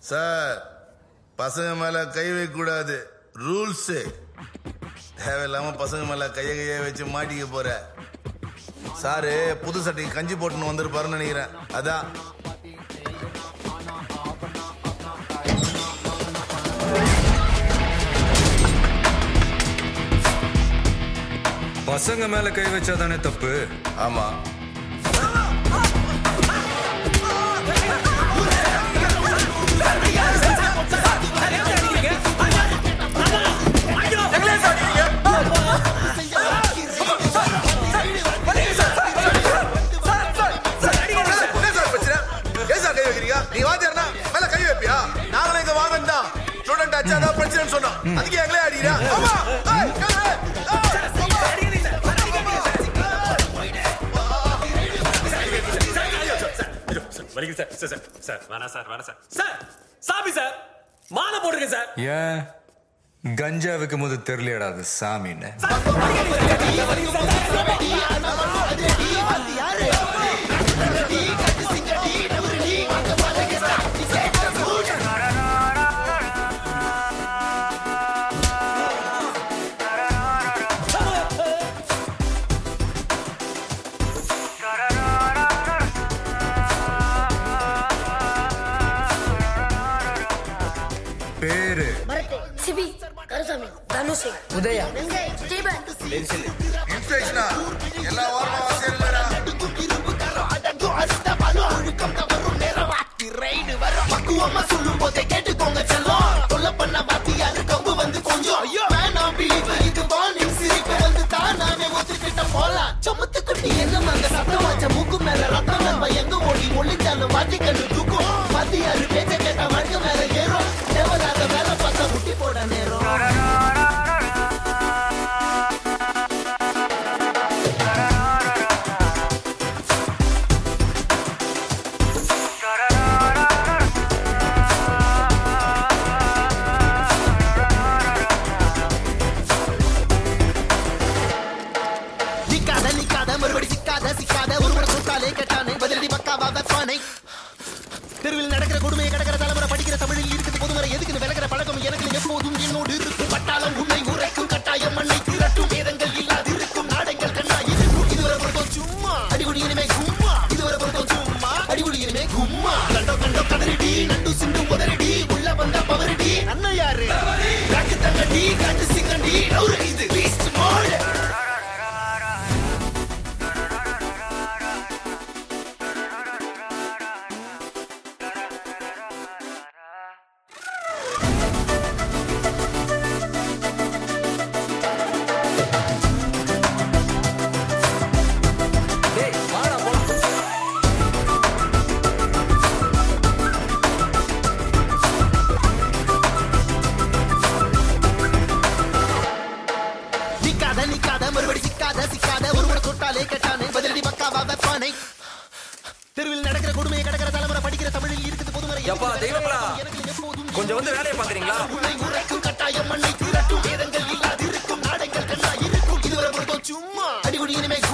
Sir பசங்க மேல கை வைக்க கூடாது ரூல்ஸ் தேவையில்லாம பசங்க மேல கைய கைய வச்சு மாட்டிக்க போற சாரு புது சட்டைக்கு கஞ்சி போட்டுன்னு வந்திருப்பாருன்னு நினைக்கிறேன் அதான் பசங்க மேல கை வச்சாதானே தப்பு ஆமா என்ன சார் பிரச்சனை? ஏன் சார் கை வைக்கிறீங்க? நீ வாத்தியார்னா மேல கை வைப்பியா? நாங்களும் இங்க வாங்கன்னு தான். student ஆச்சு, அதான் பிரச்சனைன்னு சொன்னோம். அதுக்கு எங்களே அடிக்கிறா? ஆமா. ஏய், ஏய், ஏய், ஏய். வலிக்குது சார் சார் சார் சார் வேணாம் சார் வேணாம் சார் சார் சாமி சார் மாலை போட்டுருங்க சார் ஏன் கஞ்சா வைக்கும் போது தெரியலையடா அது சாமின்னு பேரு பரத் சிபி கருசாமி தனுஷ் உதயா வெங்கை ஸ்டீபன் இன்ஸ்பெக்ஷனா? எல்லா வாரமும் வாசிக்கிறீங்களா? பக்குவமா சொல்லும் போதே கேட்டுக்கோங்க செல்லம் தொல்லை பண்ண பாத்தியாரு கம்பு வந்து கொஞ்சம் ஐயோ வேணாம் பிலிப்பு இது வார்னிங் சிரிப்பு வந்து தானாவே ஒத்துக்கிட்ட போலாம் சமத்து குட்டி எங்க அங்க சத்தம் வச்ச மூக்கு மேல ரத்தம் நம்ம எங்க ஓடி ஒளிச்சாலும் வாட்டி கண்டு தூக்கும் பாத்தியாரு பேச்ச கேட்டா வாழ்க்கை மேல ஏறும் தேவதாத மேல பார்த்தா முட்டி போட நேரம் நிக்காத நிக்காத மறுபடி சிக்காத சிக்காத ஒரு முறை சொத்தாலே கேட்டானே பதிலடி பக்காவா வெப்பானை தெருவில் நடக்கிற கொடுமையை கடக்கிற தலைமுறை படிக்கிற தமிழில் இருக்குது பொதுமுறை எதுக்கு விலகிற பழக்கம் எனக்கு எப்போதும் என்னோடு இருக்கும் பட்டாளம் உன்னை உரைக்கும் கட்டாயம் மண்ணை திரட்டும் வேதங்கள் இல்லாது இருக்கும் நாடங்கள் கண்ணா இருக்கும் இதுவரை பொறுத்தோம் சும்மா அடிகுடி இனிமே கும்மா இதுவரை பொறுத்தோம் சும்மா அடிகுடி இனிமே கும்மா கண்டோ கண்டோ கதறிடி நண்டு சிண்டு உதறடி உள்ள வந்த பவரடி அண்ணன் யாரு காட்டு தங்கடி காட்டு சிங்கண்டி ஒரு இது பீஸ்ட் மோடு நிக்காத நிக்காத மறுபடி சிக்காத சிக்காத ஒரு முறை தொட்டாலே கேட்டானே பதிலடி பக்காவா வெப்பானை தெருவில் நடக்கிற கொடுமையை கடக்கிற தலைமுறை படிக்கிற தமிழில் இருக்குது பொதுமுறை எப்பா, தெய்வங்களா? எனக்கு எப்போதும் கொஞ்சம் வந்து வேலையை பாக்குறீங்களா உன்னை உரைக்கும் கட்டாயம் மண்ணை திரட்டும் வேதங்கள் இல்லாது இருக்கும் நாடங்கள் கண்ணா இருக்கும் இதுவரை பொறுத்தோம் சும்மா அடிகுடி இனிமே